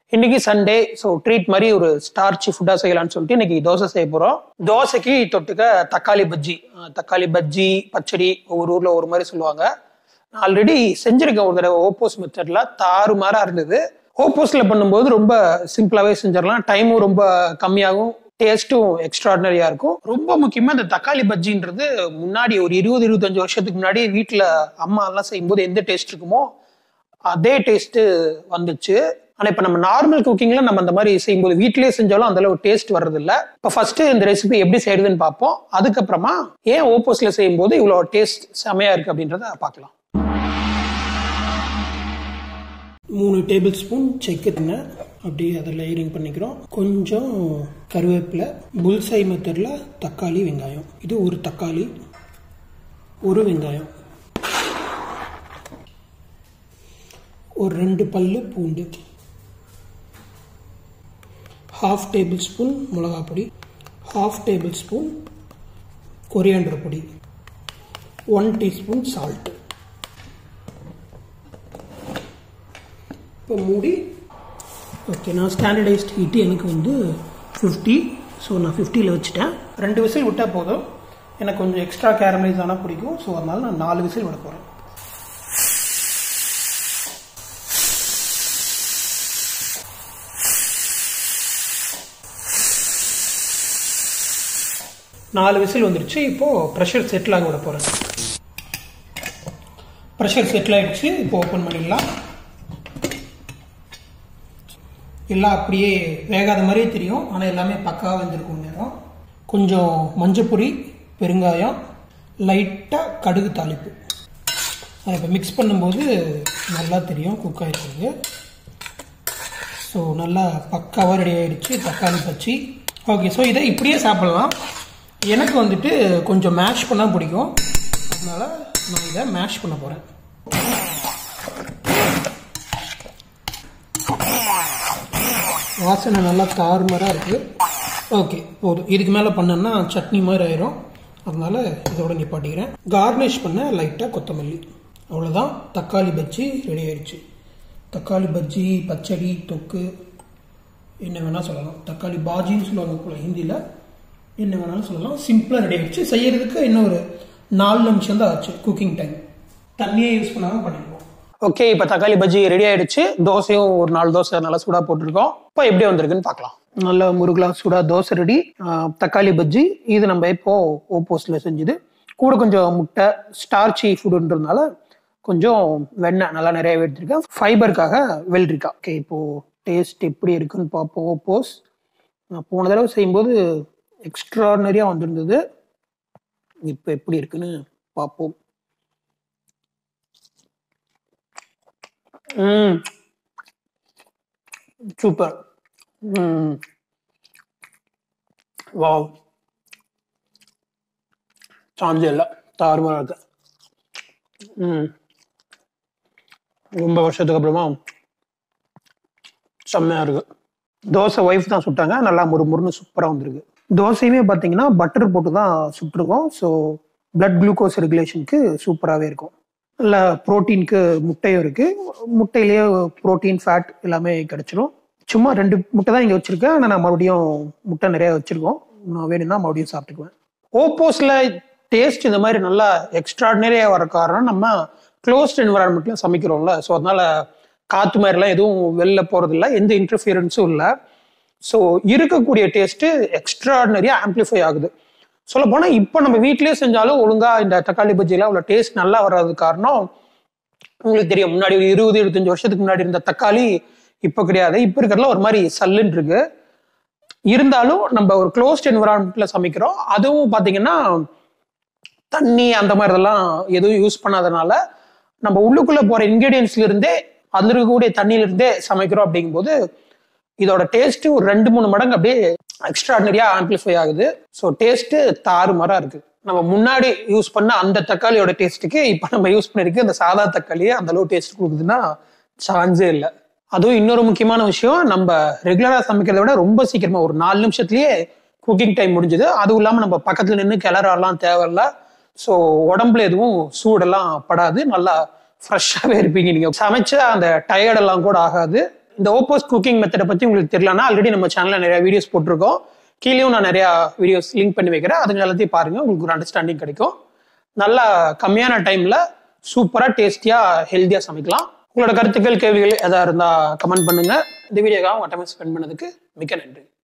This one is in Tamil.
இன்னைக்கு சண்டே ஸோ ட்ரீட் மாதிரி ஒரு ஸ்டார்ச் ஃபுட்டாக செய்யலாம்னு சொல்லிட்டு இன்னைக்கு தோசை செய்ய போகிறோம் தோசைக்கு தொட்டுக்க தக்காளி பஜ்ஜி அஹ் தக்காளி பஜ்ஜி பச்சடி ஒவ்வொரு ஊரில் ஒரு மாதிரி சொல்லுவாங்க நான் ஆல்ரெடி செஞ்சிருக்கேன் ஒரு தடவை ஓப்போஸ் மெத்தடில் தாறுமாறாக இருந்தது ஓப்போஸில் பண்ணும்போது ரொம்ப சிம்பிளாகவே செஞ்சிடலாம் டைமும் ரொம்ப கம்மியாகும் டேஸ்ட்டும் எக்ஸ்ட்ராடினரியா இருக்கும் ரொம்ப முக்கியமா இந்த தக்காளி பஜ்ஜின்றது முன்னாடி ஒரு இருபது இருபத்தஞ்சு வருஷத்துக்கு முன்னாடி வீட்டில் அம்மா எல்லாம் செய்யும்போது எந்த டேஸ்ட் இருக்குமோ அதே டேஸ்ட் வந்துச்சு ஆனா இப்ப நம்ம நார்மல் குக்கிங்ல நம்ம அந்த மாதிரி செய்யும்போது வீட்டிலேயே செஞ்சாலும் அந்த அளவு டேஸ்ட் வர்றது இல்ல இப்ப ஃபர்ஸ்ட் இந்த ரெசிபி எப்படி செய்யறதுன்னு பார்ப்போம் அதுக்கப்புறமா ஏன் ஓப்போஸ்ல செய்யும்போது இவ்வளவு டேஸ்ட் செமையா இருக்கு அப்படின்றத பார்க்கலாம் மூணு டேபிள் ஸ்பூன் செக்கு எண்ணெய் அப்படியே அதை லேயரிங் பண்ணிக்கிறோம் கொஞ்சம் கருவேப்பிலை புல்சை மெத்தடில் தக்காளி வெங்காயம் இது ஒரு தக்காளி ஒரு வெங்காயம் ஒரு ரெண்டு பல்லு பூண்டு ஹாஃப் டேபிள் ஸ்பூன் மிளகா பொடி ஹாஃப் டேபிள் ஸ்பூன் கொரியாண்டர் பொடி ஒன் டீஸ்பூன் சால்ட் இப்போ மூடி ஓகே நான் ஸ்டாண்டர்டைஸ்ட் ஹீட்டு எனக்கு வந்து ஃபிஃப்டி ஸோ நான் ஃபிஃப்டியில் வச்சுட்டேன் ரெண்டு விசில் விட்டால் போதும் எனக்கு கொஞ்சம் எக்ஸ்ட்ரா கேரமலைஸ் ஆனால் பிடிக்கும் ஸோ அதனால நான் நாலு விசில் விட போகிறேன் நாலு விசில் வந்துருச்சு இப்போ ப்ரெஷர் செட்டில் ஆக விட போகிறேன் ப்ரெஷர் செட்டில் ஆயிடுச்சு இப்போ ஓப்பன் பண்ணிடலாம் எல்லாம் அப்படியே வேகாத மாதிரியே தெரியும் ஆனால் எல்லாமே பக்காவாக வெந்திருக்கும் நேரம் கொஞ்சம் மஞ்சப்பொடி பெருங்காயம் லைட்டாக கடுகு தாளிப்பு அதை இப்போ மிக்ஸ் பண்ணும்போது நல்லா தெரியும் குக் ஆகிருக்குது ஸோ நல்லா பக்காவாக ரெடி ஆயிடுச்சு தக்காளி பச்சி ஓகே ஸோ இதை இப்படியே சாப்பிடலாம் எனக்கு வந்துட்டு கொஞ்சம் மேஷ் பண்ணால் பிடிக்கும் அதனால நான் இதை மேஷ் பண்ண போகிறேன் வாசனை நல்லா தாறுமாறாக இருக்குது ஓகே போதும் இதுக்கு மேலே பண்ணேன்னா சட்னி மாதிரி ஆயிரும் அதனால இதோட நிப்பாட்டிக்கிறேன் கார்னிஷ் பண்ண லைட்டாக கொத்தமல்லி அவ்வளோதான் தக்காளி பஜ்ஜி ரெடி ஆயிடுச்சு தக்காளி பஜ்ஜி பச்சடி தொக்கு என்ன வேணால் சொல்லலாம் தக்காளி பாஜின்னு சொல்லுவாங்க போல ஹிந்தியில் என்ன வேணாலும் சொல்லலாம் சிம்பிளாக ரெடி ஆயிடுச்சு செய்யறதுக்கு இன்னும் ஒரு நாலு நிமிஷம் தான் ஆச்சு குக்கிங் டைம் தண்ணியே யூஸ் பண்ணாமல் பண்ணிடுவோம் ஓகே இப்போ தக்காளி பஜ்ஜி ரெடி ஆயிடுச்சு தோசையும் ஒரு நாலு தோசை நல்லா சூடாக போட்டிருக்கோம் இப்போ எப்படி வந்திருக்குன்னு பார்க்கலாம் நல்ல முருகலா சூடாக தோசை ரெடி தக்காளி பஜ்ஜி இது நம்ம இப்போ ஓப்போஸில் செஞ்சுது கூட கொஞ்சம் முட்டை ஸ்டார்ச்சி ஃபுட்டுன்றதுனால கொஞ்சம் வெண்ணெய் நல்லா நிறைய எடுத்திருக்கேன் ஃபைபருக்காக வெள்ளரிக்கா ஓகே இப்போ டேஸ்ட் எப்படி இருக்குன்னு பார்ப்போம் ஓப்போஸ் நான் போன தடவை செய்யும்போது எக்ஸ்ட்ரானரியாக வந்திருந்தது இப்போ எப்படி இருக்குன்னு பார்ப்போம் ம் சூப்பர் ம் வாவ் சாஞ்சே இல்லை தாறுமாறாக இருக்கு ம் ரொம்ப வருஷத்துக்கு அப்புறமா செம்மையாக இருக்கு தோசை ஒய்ஃப் தான் சுட்டாங்க நல்லா முறுமுறுன்னு சூப்பராக வந்திருக்கு தோசையுமே பார்த்தீங்கன்னா பட்டர் போட்டு தான் சுட்டிருக்கோம் ஸோ பிளட் குளுக்கோஸ் ரெகுலேஷனுக்கு சூப்பராகவே இருக்கும் நல்ல ப்ரோட்டீனுக்கு முட்டையும் இருக்குது முட்டையிலேயே ப்ரோட்டீன் ஃபேட் எல்லாமே கிடைச்சிரும் சும்மா ரெண்டு முட்டை தான் இங்கே வச்சுருக்கேன் ஆனால் நான் மறுபடியும் முட்டை நிறைய வச்சுருக்கோம் நான் வேணும்னா மறுபடியும் சாப்பிட்டுக்குவேன் ஓப்போஸில் டேஸ்ட் இந்த மாதிரி நல்லா எக்ஸ்ட்ராடினரியாக வர காரணம் நம்ம க்ளோஸ்ட் என்வரான்மெண்ட்ல சமைக்கிறோம்ல ஸோ அதனால காற்று மாதிரிலாம் எதுவும் வெளில போகிறதில்ல எந்த இன்டர்ஃபியரன்ஸும் இல்லை ஸோ இருக்கக்கூடிய டேஸ்ட்டு எக்ஸ்ட்ராடினரியாக ஆம்ப்ளிஃபை ஆகுது சொல்ல போனால் இப்போ நம்ம வீட்டிலேயே செஞ்சாலும் ஒழுங்காக இந்த தக்காளி பஜ்ஜியில் அவ்வளோ டேஸ்ட் நல்லா வர்றதுக்கு காரணம் உங்களுக்கு தெரியும் முன்னாடி ஒரு இருபது இருபத்தஞ்சு வருஷத்துக்கு முன்னாடி இருந்த தக்காளி இப்போ கிடையாது இப்போ இருக்கிறதுல ஒரு மாதிரி சல்லுன்னு இருக்கு இருந்தாலும் நம்ம ஒரு க்ளோஸ்ட் என்விரான்மெண்ட்ல சமைக்கிறோம் அதுவும் பார்த்தீங்கன்னா தண்ணி அந்த மாதிரி இதெல்லாம் எதுவும் யூஸ் பண்ணாதனால நம்ம உள்ளுக்குள்ள போற இன்கிரீடியன்ஸ்ல இருந்தே அதுல இருக்கக்கூடிய தண்ணியில இருந்தே சமைக்கிறோம் அப்படிங்கும்போது இதோட டேஸ்ட் ஒரு ரெண்டு மூணு மடங்கு அப்படியே எக்ஸ்ட்ராடினரியா ஆம்பிளிஃபை ஆகுது ஸோ டேஸ்ட் தாறுமாறா இருக்கு நம்ம முன்னாடி யூஸ் பண்ண அந்த தக்காளியோட டேஸ்ட்டுக்கு இப்போ நம்ம யூஸ் பண்ணிருக்கு இந்த சாதா தக்காளியே அந்த அளவு டேஸ்ட் கொடுக்குதுன்னா சான்ஸே இல்லை அதுவும் இன்னொரு முக்கியமான விஷயம் நம்ம ரெகுலரா சமைக்கிறத விட ரொம்ப சீக்கிரமா ஒரு நாலு நிமிஷத்துலயே குக்கிங் டைம் முடிஞ்சது அதுவும் இல்லாமல் நம்ம பக்கத்துல நின்று கிளறலாம் தேவையில்ல ஸோ உடம்புல எதுவும் சூடெல்லாம் படாது நல்லா ஃப்ரெஷ்ஷாகவே இருப்பீங்க நீங்கள் சமைச்ச அந்த டயர்டெல்லாம் கூட ஆகாது இந்த ஓப்போஸ் குக்கிங் மெத்தடை பற்றி உங்களுக்கு தெரியலனா ஆல்ரெடி நம்ம சேனலில் நிறைய வீடியோஸ் போட்டிருக்கோம் கீழேயும் நான் நிறையா வீடியோஸ் லிங்க் பண்ணி வைக்கிறேன் அதுங்க எல்லாத்தையும் பாருங்கள் உங்களுக்கு ஒரு அண்டர்ஸ்டாண்டிங் கிடைக்கும் நல்லா கம்மியான டைமில் சூப்பராக டேஸ்டியாக ஹெல்த்தியாக சமைக்கலாம் உங்களோட கருத்துக்கள் கேள்விகள் எதாக இருந்தால் கமெண்ட் பண்ணுங்கள் இந்த வீடியோக்காக உங்கள் டைம் ஸ்பெண்ட் பண்ணதுக்கு மிக்க நன்றி